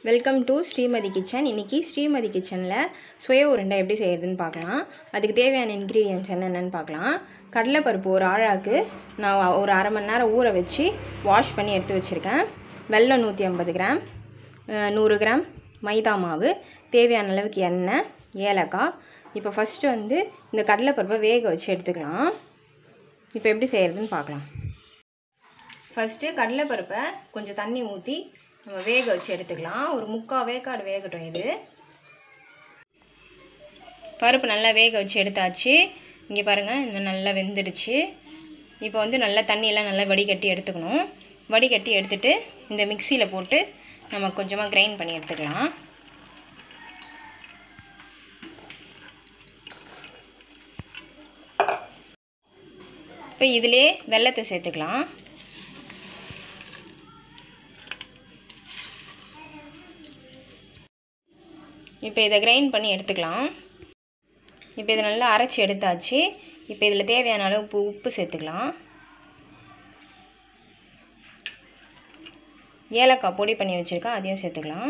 welcome to Srimathi kitchen இன்றைக்கி ஸ்ரீமதி கிச்சனில் சுய உருண்டை எப்படி செய்யறதுன்னு பார்க்கலாம் அதுக்கு தேவையான இன்க்ரீடியன்ஸ் என்னென்னு பார்க்கலாம் கடலைப்பருப்பு ஒரு ஆழாக்கு நான் ஒரு அரை மணி நேரம் ஊற வச்சு வாஷ் பண்ணி எடுத்து வச்சுருக்கேன் வெல்லம் நூற்றி ஐம்பது கிராம் அஹ், நூறு கிராம் மைதா மாவு தேவையான அளவுக்கு எண்ணெய் ஏலக்காய் இப்போ ஃபஸ்ட்டு வந்து இந்த கடலைப்பருப்பை வேக வச்சு எடுத்துக்கலாம் இப்போ எப்படி செய்கிறதுன்னு பார்க்கலாம் ஃபஸ்ட்டு கடலைப்பருப்பை கொஞ்சம் தண்ணி ஊற்றி நம்ம வேக வச்சு எடுத்துக்கலாம் ஒரு முக்கால் வேக்காடு வேகட்டும் இது பருப்பு நல்லா வேக வச்சு எடுத்தாச்சு இங்கே பாருங்கள் இந்த மாதிரி நல்லா வெந்துடுச்சு இப்போ வந்து நல்லா தண்ணியெல்லாம் நல்லா வடிகட்டி எடுத்துக்கணும் வடிகட்டி எடுத்துட்டு இந்த மிக்சியில் போட்டு நம்ம கொஞ்சமாக கிரைண்ட் பண்ணி எடுத்துக்கலாம் இப்போ இதிலே வெல்லத்தை சேர்த்துக்கலாம் இப்போ இதை கிரைண்ட் பண்ணி எடுத்துக்கலாம் இப்போ இதை நல்லா அரைச்சி எடுத்தாச்சு இப்போ இதில் தேவையான அளவு உப்பு உப்பு சேர்த்துக்கலாம் ஏலக்காய் பொடி பண்ணி வச்சுருக்கேன் அதையும் சேர்த்துக்கலாம்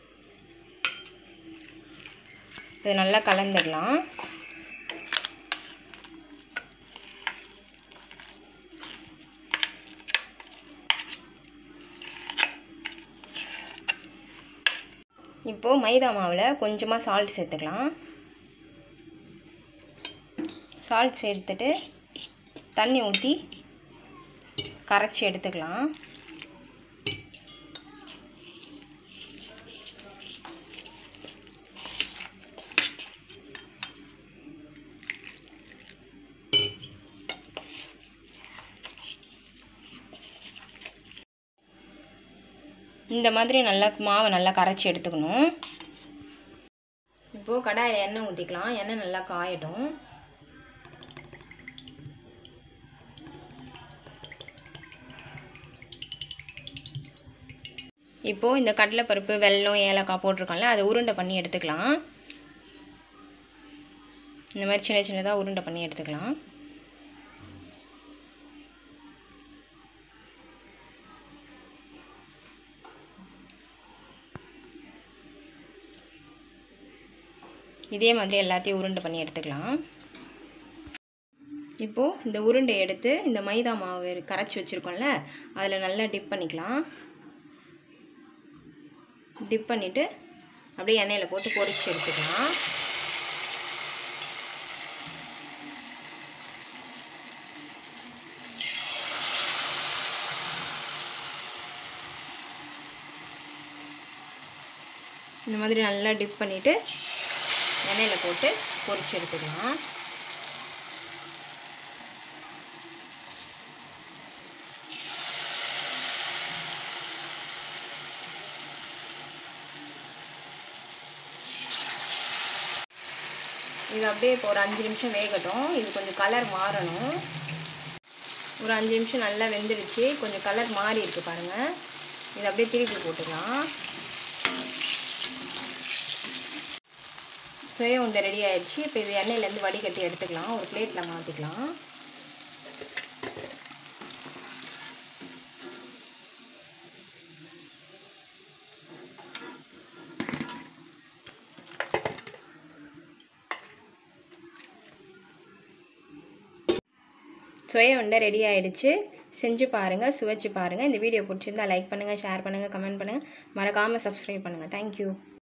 இதை நல்லா கலந்துக்கலாம் இப்போது மைதா மாவில் கொஞ்சமாக சால்ட் சேர்த்துக்கலாம் சால்ட் சேர்த்துட்டு தண்ணி ஊற்றி கரைச்சி எடுத்துக்கலாம் இந்த மாதிரி நல்லா மாவை நல்லா கரைச்சி எடுத்துக்கணும் இப்போது கடாயில் எண்ணெய் ஊற்றிக்கலாம் எண்ணெய் நல்லா காயட்டும் இப்போது இந்த கடலைப்பருப்பு வெல்லம் ஏலக்காய் போட்டிருக்கோம்ல அதை உருண்டை பண்ணி எடுத்துக்கலாம் இந்த மாதிரி சின்ன சின்னதாக உருண்டை பண்ணி எடுத்துக்கலாம் இதே மாதிரி எல்லாத்தையும் உருண்டை பண்ணி எடுத்துக்கலாம் இப்போது இந்த உருண்டை எடுத்து இந்த மைதா மாவு கரைச்சி வச்சுருக்கோம்ல அதில் நல்லா டிப் பண்ணிக்கலாம் டிப் பண்ணிவிட்டு அப்படியே எண்ணெயில் போட்டு பொரிச்சு எடுத்துக்கலாம் இந்த மாதிரி நல்லா டிப் பண்ணிவிட்டு எண்ணெயில் போட்டு பொரிச்சு எடுத்துக்கலாம் இது அப்படியே இப்போ ஒரு அஞ்சு நிமிஷம் வேகட்டும் இது கொஞ்சம் கலர் மாறணும் ஒரு அஞ்சு நிமிஷம் நல்லா வெந்துடுச்சு கொஞ்சம் கலர் மாறி இருக்கு பாருங்கள் இது அப்படியே திருப்பி போட்டுக்கலாம் சுய உண்டை ரெடி ஆயிடுச்சு இப்போ இது எண்ணெயிலேருந்து வடிகட்டி எடுத்துக்கலாம் ஒரு பிளேட்டில் மாற்றிக்கலாம் சுய உண்டை ரெடி ஆயிடுச்சு செஞ்சு பாருங்கள் சுவைச்சு பாருங்கள் இந்த வீடியோ பிடிச்சிருந்தா லைக் பண்ணுங்கள் ஷேர் பண்ணுங்கள் கமெண்ட் பண்ணுங்கள் மறக்காமல் சப்ஸ்கிரைப் பண்ணுங்கள் தேங்க்யூ